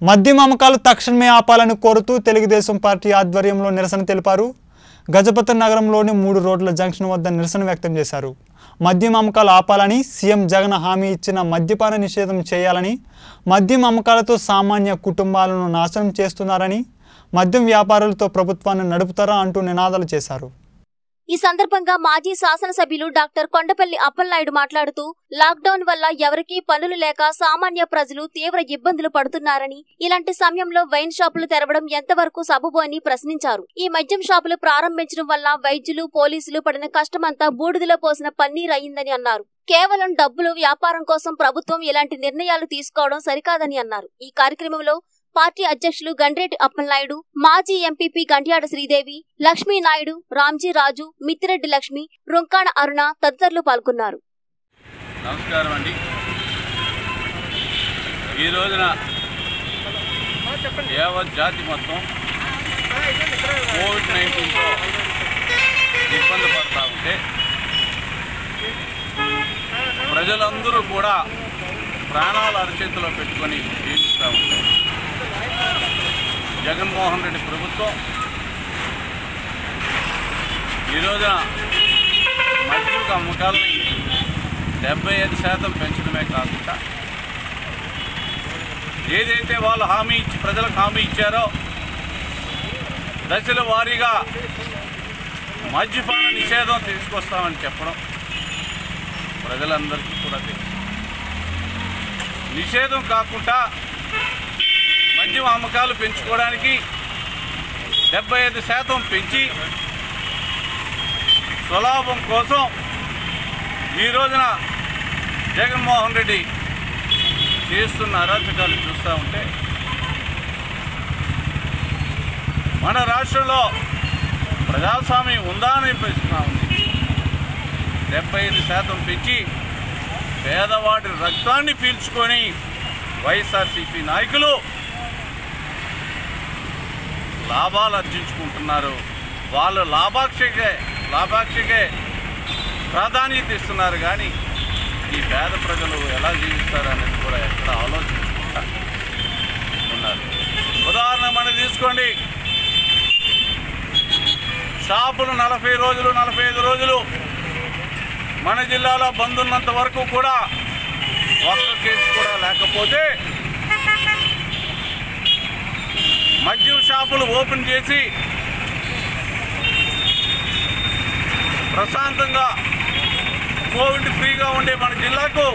మద్యం అమ్మకాలు తక్షణమే ఆపాలని కోరుతూ తెలుగుదేశం పార్టీ ఆధ్వర్యంలో నిరసన తెలిపారు గజపతి నగరంలోని మూడు రోడ్ల జంక్షన్ వద్ద నిరసన వ్యక్తం చేశారు మద్యం అమ్మకాలు ఆపాలని సీఎం జగన్ హామీ ఇచ్చిన మద్యపాన నిషేధం చేయాలని మద్యం అమ్మకాలతో సామాన్య కుటుంబాలను నాశనం చేస్తున్నారని మద్యం వ్యాపారులతో ప్రభుత్వాన్ని నడుపుతారా అంటూ నినాదాలు చేశారు ఈ సందర్భంగా మాజీ శాసనసభ్యులు డాక్టర్ కొండపల్లి అప్పలనాయుడు మాట్లాడుతూ లాక్డౌన్ వల్ల ఎవరికీ పనులు లేక సామాన్య ప్రజలు తీవ్ర ఇబ్బందులు పడుతున్నారని ఇలాంటి సమయంలో వైన్ షాపులు తెరవడం ఎంతవరకు సబబు అని ప్రశ్నించారు ఈ మద్యం షాపులు ప్రారంభించడం వల్ల వైద్యులు పోలీసులు పడిన కష్టమంతా బూడిదలో పోసిన పన్నీర్ అయిందని అన్నారు కేవలం డబ్బులు వ్యాపారం కోసం ప్రభుత్వం ఇలాంటి నిర్ణయాలు తీసుకోవడం సరికాదని అన్నారు ఈ కార్యక్రమంలో పార్టీ అధ్యక్షులు గండ్రేటి అప్పలనాయుడు మాజీ ఎంపీపీ గంట్యాడ శ్రీదేవి లక్ష్మీ నాయుడు రామ్జీ రాజు మిత్తిరెడ్డి లక్ష్మి రుంకాణ అరుణ తదితరులు పాల్గొన్నారు నమస్కారం అండి ఈ రోజున యావత్ జాతి మొత్తం కోవిడ్ నైన్టీన్తో ఇబ్బంది పడతా ఉంటే ప్రజలందరూ కూడా ప్రాణాలు అరచేతిలో పెట్టుకొని జీవిస్తూ ఉంటారు జగన్మోహన్ రెడ్డి ప్రభుత్వం ఈ రోజున మద్యక అమ్మకాలని డెబ్బై ఐదు శాతం పెంచడమే కాకుండా ఏదైతే వాళ్ళు హామీ ఇచ్చి ప్రజలకు హామీ ఇచ్చారో దశల వారీగా మద్యపాన నిషేధం తీసుకొస్తామని చెప్పడం ప్రజలందరికీ కూడా తెలుసు నిషేధం కాకుండా మద్యం అమ్మకాలు పెంచుకోవడానికి డెబ్బై ఐదు శాతం పెంచి స్వలాభం కోసం ఈ రోజున జగన్మోహన్ రెడ్డి చేస్తున్న అరాచకాలు చూస్తూ ఉంటే మన రాష్ట్రంలో ప్రజాస్వామ్యం ఉందా అని ప్రశ్న ఉంది డెబ్బై ఐదు శాతం పెంచి పేదవాడి రక్తాన్ని పీల్చుకొని వైఎస్ఆర్సీపీ నాయకులు లాభాలు ఆర్జించుకుంటున్నారు వాళ్ళు లాభాక్షకే లాభాక్షకే ప్రాధాన్యత ఇస్తున్నారు కానీ ఈ పేద ప్రజలు ఎలా జీవిస్తారు అనేది కూడా ఎక్కడ ఆలోచించుకుంటా ఉన్నారు ఉదాహరణ మనం తీసుకోండి షాపులు నలభై రోజులు నలభై ఐదు రోజులు మన జిల్లాలో బంద్ ఉన్నంత వరకు కూడా ఒక్క కేసు కూడా లేకపోతే మద్యం షాపులు ఓపెన్ చేసి ప్రశాంతంగా కోవిడ్ ఫ్రీగా ఉండే మన జిల్లాకు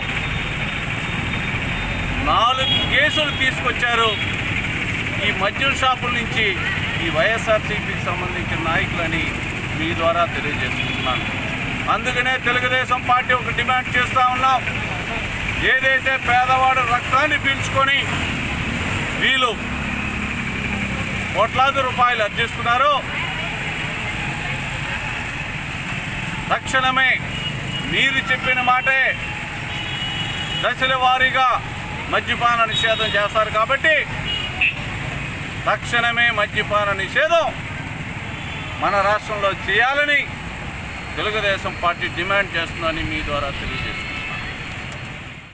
నాలుగు కేసులు తీసుకొచ్చారు ఈ మద్యం షాపుల నుంచి ఈ వైఎస్ఆర్సీపీకి సంబంధించిన నాయకులని మీ ద్వారా తెలియజేస్తున్నాను అందుకనే తెలుగుదేశం పార్టీ ఒక డిమాండ్ చేస్తూ ఉన్నాం ఏదైతే పేదవాడు రక్తాన్ని పీల్చుకొని వీళ్ళు కోట్లాది రూపాయలు అర్జిస్తున్నారో తక్షణమే మీరు చెప్పిన మాటే దశల వారీగా మద్యపాన నిషేధం చేస్తారు కాబట్టి తక్షణమే మద్యపాన నిషేధం మన రాష్ట్రంలో చేయాలని తెలుగుదేశం పార్టీ డిమాండ్ చేస్తుందని మీ ద్వారా తెలియజేస్తుంది